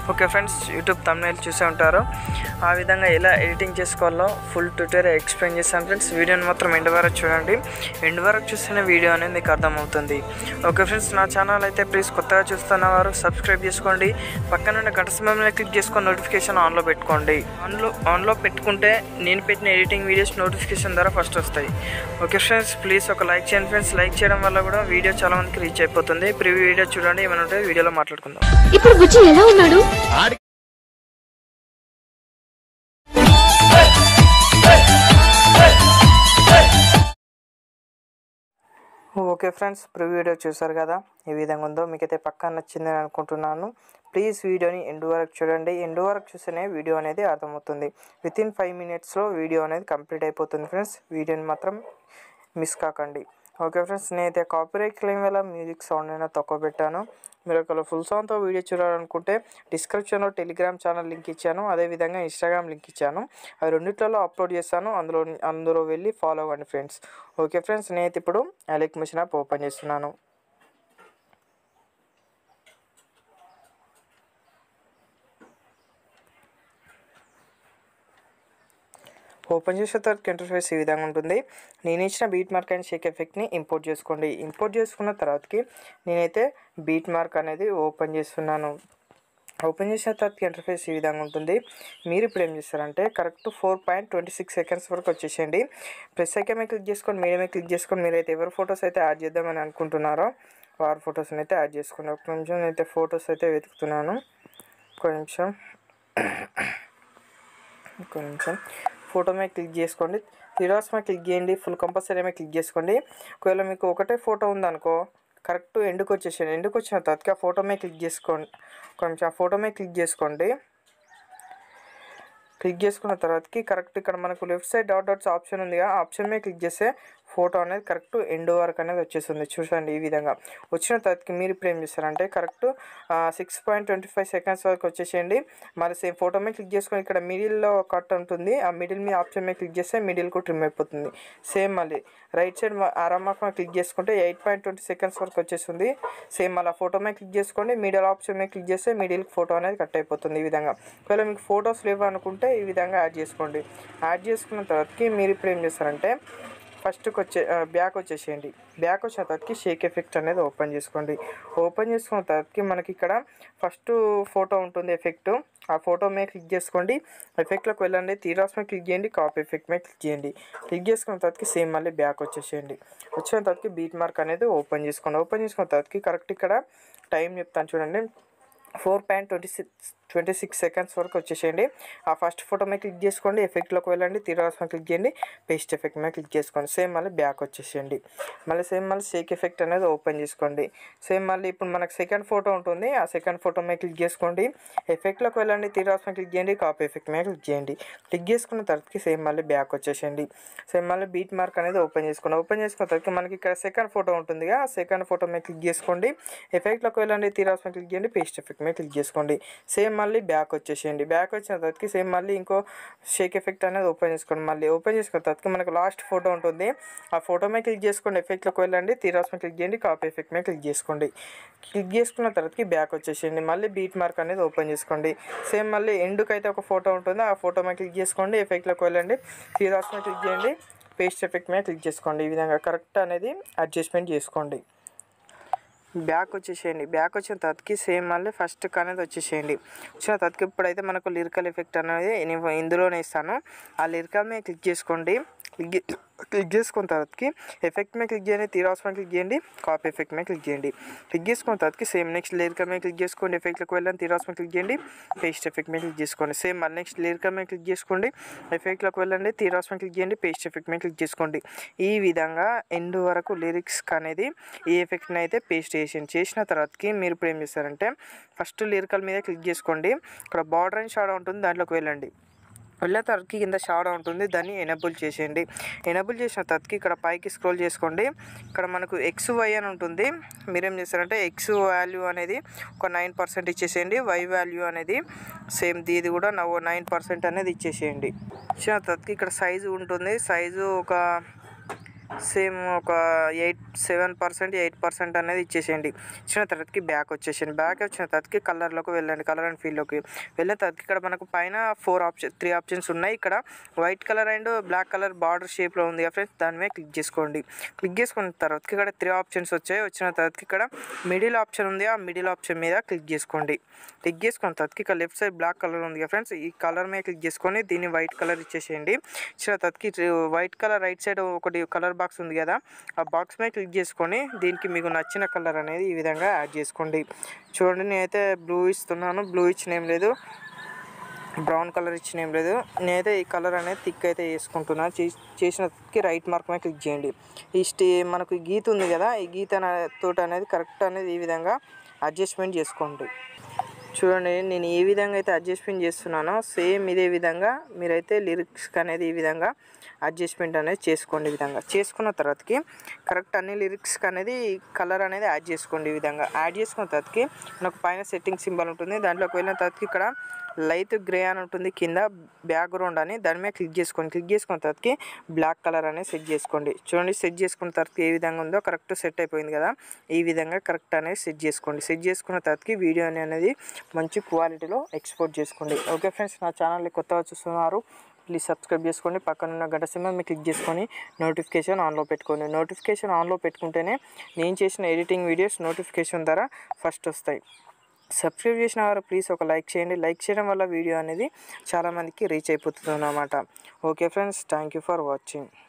okay friends YouTube తమిళ చూసే ఉంటారు ఆ విధంగా ఎలా ఎడిటింగ్ చేసుకోవాలో ఫుల్ ట్యూటోరియల్ ఎక్స్ప్లెయిన్ చేస్తాను ఫ్రెండ్స్ వీడియోని మాత్రం ఎండ్ వరకు చూడండి ఎండ్ వరకు చూస్తేనే వీడియో అనేది మీకు అర్థమవుతుంది ఓకే ఫ్రెండ్స్ నా ఛానల్ అయితే ప్లీజ్ కొత్తగా చూస్తున్న వారు సబ్స్క్రైబ్ చేసుకోండి పక్కన ఉన్న గంట సమయంలో క్లిక్ చేసుకొని నోటిఫికేషన్ ఆన్లో పెట్టుకోండి ఆన్లో ఆన్లో పెట్టుకుంటే నేను పెట్టిన ఎడిటింగ్ వీడియోస్ నోటిఫికేషన్ ద్వారా ఫస్ట్ వస్తాయి ఓకే ఫ్రెండ్స్ ప్లీజ్ ఒక లైక్ చేయండి ఫ్రెండ్స్ లైక్ చేయడం వల్ల కూడా వీడియో చాలా మందికి రీచ్ అయిపోతుంది ప్రివ్యూ వీడియో చూడండి ఏమైనా ఉంటే వీడియోలో మాట్లాడుకుందాం ఇప్పుడు బుజ్జి ఎలా ఉన్నాడు ఓకే ఫ్రెండ్స్ ప్రివ్యూ వీడియో చూసారు కదా ఏ విధంగా ఉందో మీకైతే పక్కా నచ్చిందని అనుకుంటున్నాను ప్లీజ్ వీడియోని ఎండు వరకు చూడండి ఎండు వరకు చూస్తేనే వీడియో అనేది అర్థమవుతుంది విత్ ఇన్ ఫైవ్ మినిట్స్లో వీడియో అనేది కంప్లీట్ అయిపోతుంది ఫ్రెండ్స్ వీడియోని మాత్రం మిస్ కాకండి ఓకే ఫ్రెండ్స్ నేనైతే కాపీరైట్ క్లెయిమ్ వల్ల మ్యూజిక్ సౌండ్ అయినా తక్కువ పెట్టాను మీరు ఒకవేళ ఫుల్ సౌండ్తో వీడియో చూడాలనుకుంటే డిస్క్రిప్షన్లో టెలిగ్రామ్ ఛానల్ లింక్ ఇచ్చాను అదేవిధంగా ఇన్స్టాగ్రామ్ లింక్ ఇచ్చాను అవి రెండిట్లలో అప్లోడ్ చేస్తాను అందులో అందులో వెళ్ళి ఫాలో అవ్వండి ఫ్రెండ్స్ ఓకే ఫ్రెండ్స్ నేనైతే ఇప్పుడు అలెక్ మిషన్ యాప్ ఓపెన్ చేస్తున్నాను ఓపెన్ చేసిన తర్వాత ఇంటర్ఫేస్ ఈ విధంగా ఉంటుంది నేను ఇచ్చిన బీట్ మార్క్ అండ్ షేక్ ఎఫెక్ట్ని ఇంపోర్ట్ చేసుకోండి ఇంపోర్ట్ చేసుకున్న తర్వాతకి నేనైతే బీట్ మార్క్ అనేది ఓపెన్ చేస్తున్నాను ఓపెన్ చేసిన తర్వాత ఇంటర్ఫేస్ ఈ విధంగా ఉంటుంది మీరు ఇప్పుడు ఏం చేస్తారంటే correct four point twenty six seconds వరకు వచ్చేసేయండి ప్రెస్ ఐకమే క్లిక్ చేసుకొని మీడియమే క్లిక్ చేసుకొని మీరైతే ఎవరి ఫొటోస్ అయితే యాడ్ చేద్దామని అనుకుంటున్నారో వారి ఫొటోస్ని అయితే యాడ్ చేసుకోండి ఒక నిమిషం నేనైతే ఫొటోస్ అయితే వెతుకుతున్నాను ఒక నిమిషం ఒక నిమిషం ఫోటో మీద క్లిక్ చేసుకోండి థిరాస్ మీద క్లిక్ చేయండి ఫుల్ కంపల్సరీ మీద క్లిక్ చేసుకోండి ఒకవేళ మీకు ఒకటే ఫోటో ఉందనుకో కరెక్ట్ ఎండుకు వచ్చేసాను ఎండుకు వచ్చిన తర్వాత ఆ ఫోటో మీద క్లిక్ చేసుకోండి కొంచెం ఆ ఫోటో మీద క్లిక్ చేసుకోండి క్లిక్ చేసుకున్న తర్వాతకి కరెక్ట్ ఇక్కడ మనకు left side dot dots option ఉంది ఆ ఆప్షన్ మీద క్లిక్ చేస్తే ఫోటో అనేది కరెక్ట్ ఎండ్ వరకు అనేది వచ్చేస్తుంది చూసండి ఈ విధంగా వచ్చిన తర్వాతకి మీరు ఇప్పుడు ఏం చేస్తారంటే correct six point twenty five seconds వరకు వచ్చేసేయండి మరి సేమ్ ఫోటో మీద క్లిక్ చేసుకొని ఇక్కడ మిడిల్లో కట్ ఉంటుంది ఆ మిడిల్ మీద ఆప్షన్ మీద క్లిక్ చేస్తే మిడిల్ కూడా ట్రిమ్ అయిపోతుంది సేమ్ మళ్ళీ రైట్ సైడ్ ఆరామాక్ మీద క్లిక్ చేసుకుంటే ఎయిట్ పాయింట్ ట్వంటీ సెకండ్స్ వరకు వచ్చేస్తుంది సేమ్ మళ్ళీ ఫోటో మీద క్లిక్ చేసుకోండి మిడిల్ ఆప్షన్ మీద క్లిక్ చేస్తే మిడిల్ ఫోటో అనేది కట్ అయిపోతుంది ఈ విధంగా ఒకవేళ మీకు ఫొటోస్ లేవు అనుకుంటే ఈ విధంగా యాడ్ చేసుకోండి యాడ్ చేసుకున్న తర్వాతకి మీరు ఇప్పుడు ఏం చేస్తారంటే ఫస్ట్కి వచ్చే బ్యాక్ వచ్చేసేయండి బ్యాక్ వచ్చిన తర్వాతకి షేక్ ఎఫెక్ట్ అనేది ఓపెన్ చేసుకోండి ఓపెన్ చేసుకున్న తర్వాతకి మనకి ఇక్కడ ఫస్ట్ ఫోటో ఉంటుంది ఎఫెక్ట్ ఆ ఫోటో మీద క్లిక్ చేసుకోండి ఎఫెక్ట్లోకి వెళ్ళండి తీరాస్ మీద క్లిక్ చేయండి కాపీ ఎఫెక్ట్ మీద క్లిక్ చేయండి క్లిక్ చేసుకున్న తర్వాతకి సేమ్ మళ్ళీ బ్యాక్ వచ్చేసేయండి వచ్చిన తర్వాతకి బీట్ మార్క్ అనేది ఓపెన్ చేసుకోండి ఓపెన్ చేసుకున్న తర్వాతకి కరెక్ట్ ఇక్కడ టైం చెప్తాను చూడండి four point twenty six twenty six seconds వరకు వచ్చేసేయండి ఆ ఫస్ట్ ఫోటో మీద క్లిక్ చేసుకోండి ఎఫెక్ట్లోకి వెళ్ళండి తిరగాల్సిన మీద క్లిక్ చేయండి పేస్ట్ ఎఫెక్ట్ మీద క్లిక్ చేసుకోండి సేమ్ మళ్ళీ బ్యాక్ వచ్చేసేయండి మళ్ళీ సేమ్ మళ్ళీ షేక్ ఎఫెక్ట్ అనేది ఓపెన్ చేసుకోండి సేమ్ మళ్ళీ ఇప్పుడు మనకు సెకండ్ ఫోటో ఉంటుంది ఆ సెకండ్ ఫోటో మీద క్లిక్ చేసుకోండి ఎఫెక్ట్లోకి వెళ్ళండి తిరగాల్సిన మీద క్లిక్ చేయండి కాపీ ఎఫెక్ట్ మీద క్లిక్ చేయండి క్లిక్ చేసుకున్న తర్వాతకి సేమ్ మళ్ళీ బ్యాక్ వచ్చేసేయండి సేమ్ మళ్ళీ బీట్ మార్క్ అనేది ఓపెన్ చేసుకోండి ఓపెన్ చేసుకున్న తర్వాత మనకి ఇక్కడ సెకండ్ ఫోటో ఉంటుంది ఆ సెకండ్ ఫోటో మీద క్లిక్ చేసుకోండి ఎఫెక్ట్లోకి వెళ్ళండి తిరగాల్సిన మీద క్లిక్ చేయండి పేస్ట్ ఎఫెక్ట్ మీద క్లిక్ చేసుకోండి సేమ్ మళ్ళీ బ్యాక్ వచ్చేసేయండి బ్యాక్ వచ్చిన తర్వాతకి సేమ్ మళ్ళీ ఇంకో షేక్ ఎఫెక్ట్ అనేది ఓపెన్ చేసుకోండి మళ్ళీ ఓపెన్ చేసుకున్న తర్వాత మనకు లాస్ట్ ఫోటో ఉంటుంది ఆ ఫోటో మీద క్లిక్ చేసుకోండి ఎఫెక్ట్లోకి వెళ్ళండి తీరాస్ మీద క్లిక్ చేయండి కాపీ ఎఫెక్ట్ మీద క్లిక్ చేసుకోండి క్లిక్ చేసుకున్న తర్వాతకి బ్యాక్ వచ్చేసేయండి మళ్ళీ బీట్ మార్క్ అనేది ఓపెన్ చేసుకోండి సేమ్ మళ్ళీ ఎండుకు అయితే ఒక ఫోటో ఉంటుంది ఆ ఫోటో మీద క్లిక్ చేసుకోండి ఎఫెక్ట్లోకి వెళ్ళండి తీరాస్ మీద క్లిక్ చేయండి పేస్ట్ ఎఫెక్ట్ మీద క్లిక్ చేసుకోండి ఈ విధంగా కరెక్ట్ అనేది అడ్జస్ట్మెంట్ చేసుకోండి బ్యాక్ వచ్చేసేయండి బ్యాక్ వచ్చిన తర్వాతకి సేమ్ మళ్ళీ ఫస్ట్ అనేది వచ్చేసేయండి వచ్చిన తర్వాతకి ఇప్పుడైతే మనకు లిరికల్ ఎఫెక్ట్ అనేది నేను ఇందులోనే ఇస్తాను ఆ లిరికల్ మీద క్లిక్ చేసుకోండి క్లిక్ క్లిక్ చేసుకున్న తర్వాతకి ఎఫెక్ట్ మీద క్లిక్ చేయండి తీరాస్ మీద క్లిక్ చేయండి కాపీ ఎఫెక్ట్ మీద క్లిక్ చేయండి క్లిక్ చేసుకున్న తర్వాతకి సేమ్ నెక్స్ట్ లిరికల్ మీద క్లిక్ చేసుకోండి ఎఫెక్ట్లోకి వెళ్ళండి తీరాస్ మీద క్లిక్ చేయండి పేస్ట్ ఎఫెక్ట్ మీద క్లిక్ చేసుకోండి సేమ్ మళ్ళీ నెక్స్ట్ లిరికల్ మీద క్లిక్ చేసుకోండి ఎఫెక్ట్లోకి వెళ్ళండి తీరాస్ మీద క్లిక్ చేయండి పేస్ట్ ఎఫెక్ట్ మీద క్లిక్ చేసుకోండి ఈ విధంగా ఎండ్ వరకు లిరిక్స్ అనేది ఈ ఎఫెక్ట్ని అయితే పేస్ట్ చేసింది చేసిన తర్వాతకి మీరు ఇప్పుడు ఏం చేస్తారంటే ఫస్ట్ లిరికల్ మీద క్లిక్ చేసుకోండి ఇక్కడ బార్డర్ అండ్ షాడో ఉంటుంది దాంట్లోకి వెళ్ళండి వెళ్ళిన తర్వాతకి కింద షాడో ఉంటుంది దాన్ని ఎనబుల్ చేసేయండి ఎనబుల్ చేసిన తర్వాతకి ఇక్కడ పైకి స్క్రోల్ చేసుకోండి ఇక్కడ మనకు ఎక్స్ వై అని ఉంటుంది మీరేం చేస్తారంటే ఎక్స్ వాల్యూ అనేది ఒక నైన్ పర్సెంట్ ఇచ్చేసేయండి వై వాల్యూ అనేది సేమ్ దీది కూడా నవ్వు నైన్ పర్సెంట్ అనేది ఇచ్చేసేయండి ఇచ్చిన తర్వాతకి ఇక్కడ సైజు ఉంటుంది సైజు ఒక సేమ్ ఒక eight seven percent eight percent అనేది ఇచ్చేసేయండి ఇచ్చిన తర్వాతకి బ్యాక్ వచ్చేసేయండి బ్యాక్ వచ్చిన తర్వాతకి కలర్లోకి వెళ్ళండి కలర్ అండ్ ఫీల్డ్లోకి వెళ్ళిన తర్వాత ఇక్కడ మనకు పైన ఫోర్ ఆప్షన్ త్రీ ఆప్షన్స్ ఉన్నాయి ఇక్కడ white colour and black colour border షేప్లో ఉంది ఫ్రెండ్స్ దాని మీద క్లిక్ చేసుకోండి క్లిక్ చేసుకున్న తర్వాత ఇక్కడ త్రీ ఆప్షన్స్ వచ్చాయి వచ్చిన తర్వాత ఇక్కడ మిడిల్ ఆప్షన్ ఉంది ఆ మిడిల్ ఆప్షన్ మీద క్లిక్ చేసుకోండి క్లిక్ చేసుకున్న తర్వాత ఇక్కడ లెఫ్ట్ సైడ్ బ్లాక్ కలర్ ఉంది కదా ఫ్రెండ్స్ ఈ కలర్ మీద క్లిక్ చేసుకొని దీన్ని వైట్ కలర్ ఇచ్చేసేయండి ఇచ్చిన తర్వాత వైట్ కలర్ రైట్ సైడ్ ఒకటి కలర్ బాక్స్ ఉంది కదా ఆ బాక్స్ మీద క్లిక్ చేసుకొని దీనికి మీకు నచ్చిన కలర్ అనేది ఈ విధంగా యాడ్ చేసుకోండి చూడండి నేనైతే బ్లూ ఇస్తున్నాను బ్లూ ఇచ్చిన ఏం లేదు బ్రౌన్ కలర్ ఇచ్చిన ఏం లేదు నేనైతే ఈ కలర్ అనేది థిక్ అయితే వేసుకుంటున్నాను చేసి చేసినకి రైట్ మార్క్ మీద క్లిక్ చేయండి ఈ స్టే మనకు ఈ గీత ఉంది కదా ఈ గీత అనే- తోట అనేది కరెక్ట్ అనేది ఈ విధంగా అడ్జస్ట్మెంట్ చేసుకోండి చూడండి నేను ఏ విధంగా అయితే అడ్జస్ట్మెంట్ చేస్తున్నానో సేమ్ ఇదే విధంగా మీరైతే లిరిక్స్ అనేది ఈ విధంగా అడ్జస్ట్మెంట్ అనేది చేసుకోండి ఈ విధంగా చేసుకున్న తర్వాతకి కరెక్ట్ అన్ని లిరిక్స్ అనేది కలర్ అనేది యాడ్ చేసుకోండి ఈ విధంగా యాడ్ చేసుకున్న తర్వాతకి మనకు పైన సెట్టింగ్ సింబల్ ఉంటుంది దాంట్లోకి వెళ్ళిన తర్వాతకి ఇక్కడ లైట్ గ్రే అని ఉంటుంది కింద బ్యాక్గ్రౌండ్ అని దాని మీద క్లిక్ చేసుకోండి క్లిక్ చేసుకున్న తర్వాతకి బ్లాక్ కలర్ అనేది సెట్ చేసుకోండి చూడండి సెట్ చేసుకున్న తర్వాత ఏ విధంగా ఉందో కరెక్ట్ సెట్ అయిపోయింది కదా ఈ విధంగా కరెక్ట్ అనేది సెట్ చేసుకోండి సెట్ చేసుకున్న తర్వాతకి వీడియో అనేది మంచి క్వాలిటీలో ఎక్స్పోర్ట్ చేసుకోండి ఓకే ఫ్రెండ్స్ నా ఛానల్ని కొత్తగా చూస్తున్నారు ప్లీజ్ సబ్స్క్రైబ్ చేసుకోండి పక్కన ఉన్న గంట సింబల్ మీద క్లిక్ చేసుకొని నోటిఫికేషన్ ఆన్లో పెట్టుకోండి నోటిఫికేషన్ ఆన్లో పెట్టుకుంటేనే నేను చేసిన ఎడిటింగ్ వీడియోస్ నోటిఫికేషన్ ద్వారా ఫస్ట్ వస్తాయి సబ్స్క్రైబ్ చేసిన వారు ప్లీజ్ ఒక లైక్ చేయండి లైక్ చేయడం వల్ల వీడియో అనేది చాలామందికి రీచ్ అయిపోతుంది అన్నమాట okay friends thank you for watching